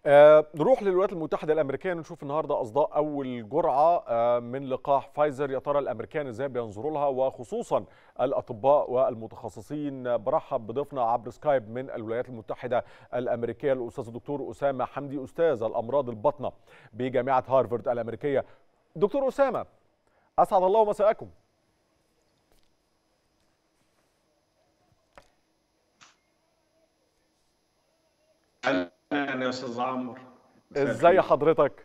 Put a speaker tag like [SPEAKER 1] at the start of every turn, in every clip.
[SPEAKER 1] آه نروح للولايات المتحدة الأمريكية نشوف النهاردة أصداء أول جرعة آه من لقاح فايزر يا ترى الأمريكان إزاي بينظروا لها وخصوصا الأطباء والمتخصصين برحب بضيفنا عبر سكايب من الولايات المتحدة الأمريكية الأستاذ الدكتور أسامة حمدي أستاذ الأمراض الباطنة بجامعة هارفارد الأمريكية دكتور أسامة أسعد الله مساءكم
[SPEAKER 2] اهلا يا استاذ عمرو
[SPEAKER 1] ازاي حضرتك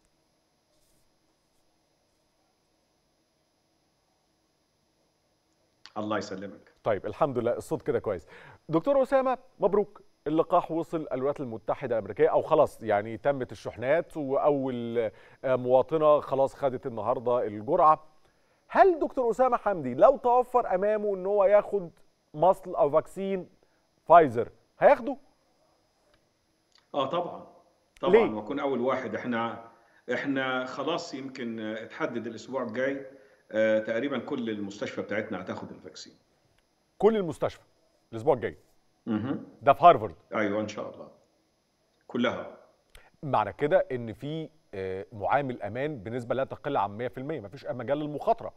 [SPEAKER 2] الله يسلمك
[SPEAKER 1] طيب الحمد لله الصوت كده كويس دكتور اسامه مبروك اللقاح وصل الولايات المتحده الامريكيه او خلاص يعني تمت الشحنات واول مواطنه خلاص خدت النهارده الجرعه هل دكتور اسامه حمدي لو توفر امامه ان هو ياخد مصل او فاكسين فايزر هياخده
[SPEAKER 2] اه طبعا طبعا
[SPEAKER 1] ليه؟
[SPEAKER 2] واكون اول واحد احنا احنا خلاص يمكن اتحدد الاسبوع الجاي آه تقريبا كل المستشفى بتاعتنا هتاخد الفاكسين
[SPEAKER 1] كل المستشفى الاسبوع الجاي
[SPEAKER 2] اها
[SPEAKER 1] ده في هارفارد
[SPEAKER 2] ايوه ان شاء الله كلها
[SPEAKER 1] معنى كده ان في آه، معامل امان بنسبه لا تقل عن 100% مفيش مجال للمخاطره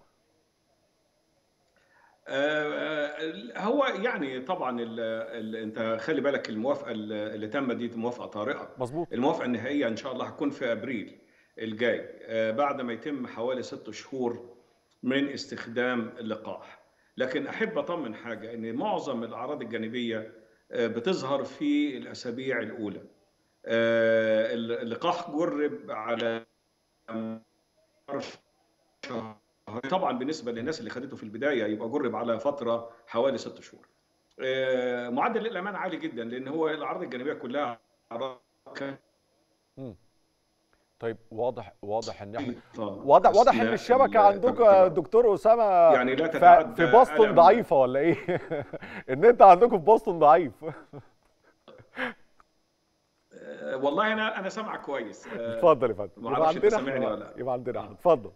[SPEAKER 2] آه، هو يعني طبعا ال ال انت خلي بالك الموافقه اللي تمت دي موافقه طارئه
[SPEAKER 1] مظبوط
[SPEAKER 2] الموافقه النهائيه ان شاء الله هتكون في ابريل الجاي آه، بعد ما يتم حوالي ست شهور من استخدام اللقاح لكن احب اطمن حاجه ان معظم الاعراض الجانبيه آه، بتظهر في الاسابيع الاولى آه، اللقاح جرب على شهر طبعا بالنسبه للناس اللي خدته في البدايه يبقى جرب على فتره حوالي ست شهور. آه، معدل الامان عالي جدا لان هو الاعراض الجانبيه كلها اعراض
[SPEAKER 1] مم. طيب واضح واضح ان احنا
[SPEAKER 2] خفيفة
[SPEAKER 1] واضح واضح ان
[SPEAKER 2] أثناء
[SPEAKER 1] الشبكه
[SPEAKER 2] ال-
[SPEAKER 1] عندكم يا دكتور اسامه
[SPEAKER 2] يعني لا
[SPEAKER 1] ف-
[SPEAKER 2] تتعدى
[SPEAKER 1] في بoston
[SPEAKER 2] ألم.
[SPEAKER 1] ضعيفه ولا ايه؟ ان انت عندكم في بoston ضعيف
[SPEAKER 2] آه، والله انا انا سامعك كويس آه،
[SPEAKER 1] اتفضل يا فندم
[SPEAKER 2] ما
[SPEAKER 1] يبقى
[SPEAKER 2] أعرفش أنت
[SPEAKER 1] عندنا
[SPEAKER 2] سامعني
[SPEAKER 1] احنا
[SPEAKER 2] ولا لا.
[SPEAKER 1] يبقى عندنا
[SPEAKER 2] آه.
[SPEAKER 1] احنا اتفضل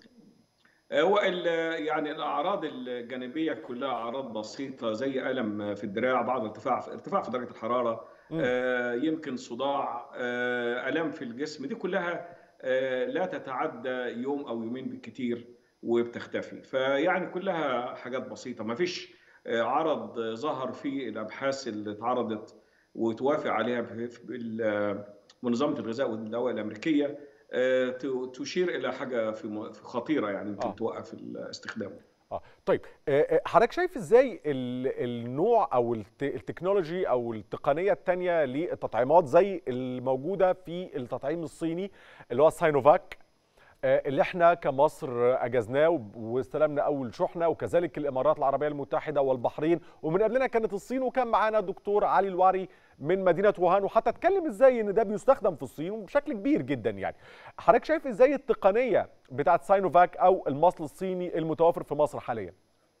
[SPEAKER 2] هو ال- يعني الاعراض الجانبيه كلها اعراض بسيطه زي الم في الدراع بعض ارتفاع في ارتفاع في درجه الحراره
[SPEAKER 1] مم.
[SPEAKER 2] آه، يمكن صداع آه، الام في الجسم دي كلها آه، لا تتعدى يوم او يومين بالكثير وبتختفي فيعني كلها حاجات بسيطه ما فيش آه، عرض ظهر في الابحاث اللي اتعرضت وتوافق عليها في- في بال- منظمه الغذاء والدواء الامريكيه آه، ت- تشير الى حاجه في م- في خطيره يعني يمكن
[SPEAKER 1] آه.
[SPEAKER 2] توقف الاستخدام
[SPEAKER 1] اه طيب آه، آه، حضرتك شايف ازاي ال- النوع او الت- التكنولوجي او التقنيه الثانيه للتطعيمات زي الموجوده في التطعيم الصيني اللي هو الساينوفاك آه، اللي احنا كمصر اجزناه وب- واستلمنا اول شحنه وكذلك الامارات العربيه المتحده والبحرين ومن قبلنا كانت الصين وكان معانا دكتور علي الوعري من مدينه ووهان وحتى اتكلم ازاي ان ده بيستخدم في الصين وبشكل كبير جدا يعني حضرتك شايف ازاي التقنيه بتاعت ساينوفاك او المصل الصيني المتوافر في مصر حاليا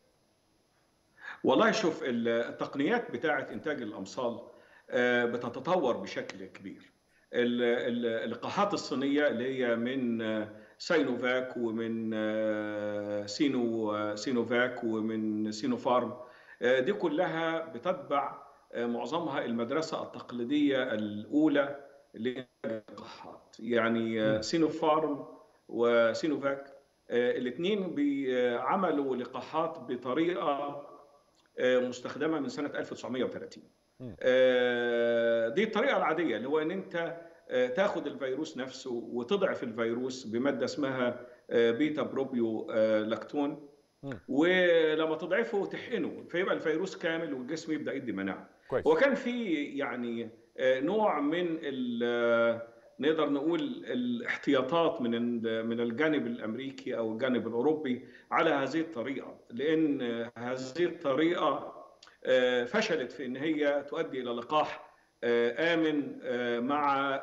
[SPEAKER 2] والله شوف ال- التقنيات بتاعه انتاج الامصال آه، بتتطور بشكل كبير ال- ال- اللقاحات الصينيه اللي هي من آه، ساينوفاك ومن آه، سينو آه، سينوفاك ومن سينوفارم آه، دي كلها بتتبع آه، معظمها المدرسه التقليديه الاولى للقاحات يعني آه، سينوفارم وسينوفاك الاثنين عملوا لقاحات بطريقه آه، مستخدمه من سنه 1930
[SPEAKER 1] مم.
[SPEAKER 2] آه، دي الطريقه العاديه اللي هو ان انت آه، تاخد الفيروس نفسه وتضعف الفيروس بماده اسمها آه، بيتا بروبيو آه، لاكتون
[SPEAKER 1] مم.
[SPEAKER 2] ولما تضعفه تحقنه فيبقى الفيروس كامل والجسم يبدا يدي مناعه
[SPEAKER 1] كويس
[SPEAKER 2] هو كان في يعني آه، نوع من ال- آه، نقدر نقول الاحتياطات من ال- من الجانب الامريكي او الجانب الاوروبي على هذه الطريقه لان آه، هذه الطريقه آه، فشلت في ان هي تؤدي الى لقاح آه، امن آه، مع آه،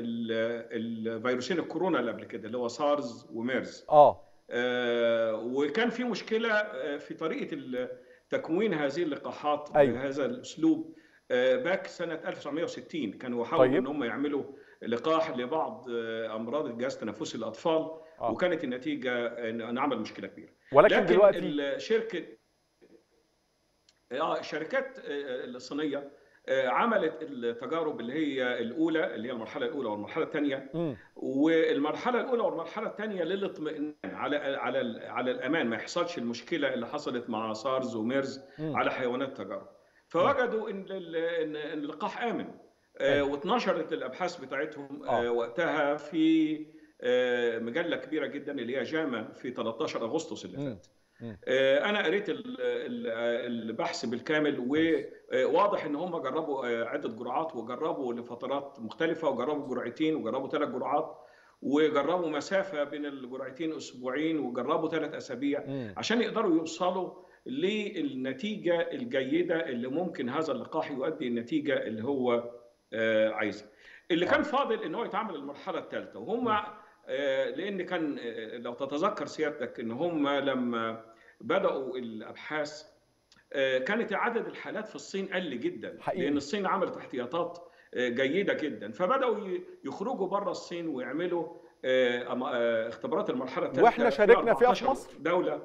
[SPEAKER 2] ال- الفيروسين الكورونا اللي قبل كده اللي هو سارز وميرز
[SPEAKER 1] اه
[SPEAKER 2] آه، وكان في مشكله آه، في طريقه ال- تكوين هذه اللقاحات
[SPEAKER 1] أيوة.
[SPEAKER 2] بهذا الاسلوب آه، باك سنه 1960 كانوا يحاولوا
[SPEAKER 1] طيب.
[SPEAKER 2] ان هم يعملوا لقاح لبعض آه، امراض الجهاز التنفسي للاطفال
[SPEAKER 1] آه.
[SPEAKER 2] وكانت النتيجه ان إن عمل مشكله كبيره
[SPEAKER 1] ولكن
[SPEAKER 2] لكن
[SPEAKER 1] دلوقتي
[SPEAKER 2] الشركه اه الشركات آه، الصينيه عملت التجارب اللي هي الاولى اللي هي المرحله الاولى والمرحله الثانيه
[SPEAKER 1] مم.
[SPEAKER 2] والمرحله الاولى والمرحله الثانيه للاطمئنان على على على الامان ما يحصلش المشكله اللي حصلت مع سارز وميرز
[SPEAKER 1] مم.
[SPEAKER 2] على حيوانات التجارب فوجدوا ان ال- ان إن اللقاح امن آه، واتنشرت الابحاث بتاعتهم آه،
[SPEAKER 1] آه.
[SPEAKER 2] وقتها في آه، مجله كبيره جدا اللي هي جاما في 13 اغسطس اللي
[SPEAKER 1] مم.
[SPEAKER 2] فات
[SPEAKER 1] مم.
[SPEAKER 2] آه، انا قريت ال- ال- البحث بالكامل وواضح ان هم جربوا آه، عده جرعات وجربوا لفترات مختلفه وجربوا جرعتين وجربوا ثلاث جرعات وجربوا مسافه بين الجرعتين اسبوعين وجربوا ثلاث اسابيع
[SPEAKER 1] مم.
[SPEAKER 2] عشان يقدروا يوصلوا للنتيجه الجيده اللي ممكن هذا اللقاح يؤدي النتيجه اللي هو آه، عايزها. اللي كان فاضل ان هو يتعمل المرحله الثالثه وهم آه، لان كان آه، لو تتذكر سيادتك ان هم لما بداوا الابحاث آه، كانت عدد الحالات في الصين قل جدا
[SPEAKER 1] حقيقي.
[SPEAKER 2] لان الصين عملت احتياطات آه، جيده جدا فبداوا ي- يخرجوا بره الصين ويعملوا آه، أما- آه، اختبارات المرحله الثالثه
[SPEAKER 1] وإحنا شاركنا فيها في
[SPEAKER 2] 14
[SPEAKER 1] مصر.
[SPEAKER 2] دوله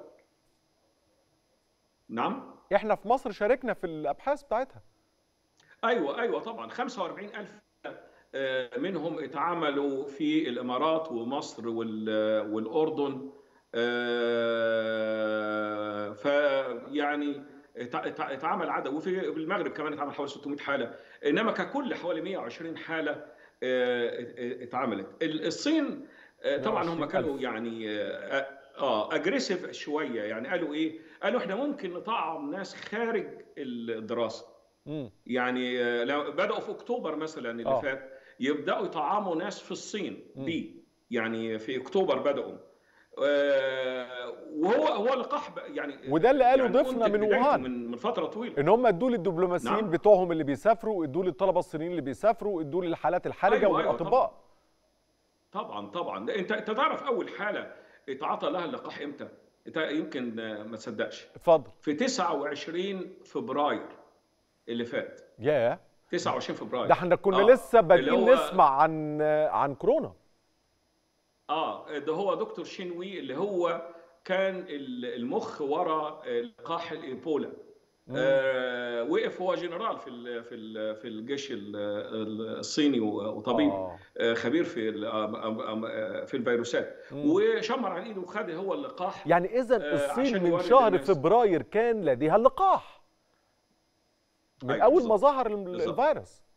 [SPEAKER 2] نعم
[SPEAKER 1] احنا في مصر شاركنا في الابحاث بتاعتها
[SPEAKER 2] ايوه ايوه طبعا 45000 آه، منهم اتعملوا في الامارات ومصر وال- والاردن آه، فيعني اتع- اتع- اتعمل عدد وفي المغرب كمان اتعمل حوالي 600 حاله انما ككل حوالي 120 حاله آه، اتعملت ال- الصين آه، طبعا هم
[SPEAKER 1] 120,000.
[SPEAKER 2] كانوا يعني اه اه اجريسيف شويه يعني قالوا ايه قالوا احنا ممكن نطعم ناس خارج الدراسه
[SPEAKER 1] مم.
[SPEAKER 2] يعني آه، لو بدأوا في أكتوبر مثلا اللي
[SPEAKER 1] آه.
[SPEAKER 2] فات يبدأوا يطعموا ناس في الصين بي يعني في أكتوبر بدأوا آه، وهو هو لقاح ب- يعني
[SPEAKER 1] وده اللي قاله
[SPEAKER 2] يعني
[SPEAKER 1] ضيفنا
[SPEAKER 2] أنتج
[SPEAKER 1] من
[SPEAKER 2] بدايته
[SPEAKER 1] ووهان.
[SPEAKER 2] من من فترة طويلة
[SPEAKER 1] ان هم ادوا للدبلوماسيين
[SPEAKER 2] نعم.
[SPEAKER 1] بتوعهم اللي بيسافروا ادوا للطلبه الصينيين اللي بيسافروا ادوا للحالات الحرجه
[SPEAKER 2] أيوة، أيوة،
[SPEAKER 1] والاطباء
[SPEAKER 2] طبعا طبعا ده انت انت تعرف اول حاله اتعاطى لها اللقاح امتى؟ انت يمكن آه، ما تصدقش
[SPEAKER 1] اتفضل
[SPEAKER 2] في 29 فبراير اللي فات
[SPEAKER 1] ياه
[SPEAKER 2] 29 فبراير
[SPEAKER 1] ده احنا كنا
[SPEAKER 2] آه،
[SPEAKER 1] لسه
[SPEAKER 2] اللي
[SPEAKER 1] بادئين
[SPEAKER 2] هو-
[SPEAKER 1] نسمع عن عن كورونا
[SPEAKER 2] اه ده هو دكتور شينوي اللي هو كان ال- المخ ورا لقاح الايبولا آه وقف هو جنرال في ال في ال في الجيش ال- ال- الصيني وطبيب
[SPEAKER 1] آه.
[SPEAKER 2] آه خبير في ال- آم- آم- آم- في الفيروسات وشمر عن ايده وخد هو اللقاح
[SPEAKER 1] يعني اذا
[SPEAKER 2] آه،
[SPEAKER 1] الصين
[SPEAKER 2] عشان
[SPEAKER 1] من
[SPEAKER 2] يورد
[SPEAKER 1] شهر
[SPEAKER 2] الناس.
[SPEAKER 1] فبراير كان لديها اللقاح من
[SPEAKER 2] أيوة
[SPEAKER 1] اول ما
[SPEAKER 2] بالظبط.
[SPEAKER 1] ظهر الم-
[SPEAKER 2] بالظبط.
[SPEAKER 1] الفيروس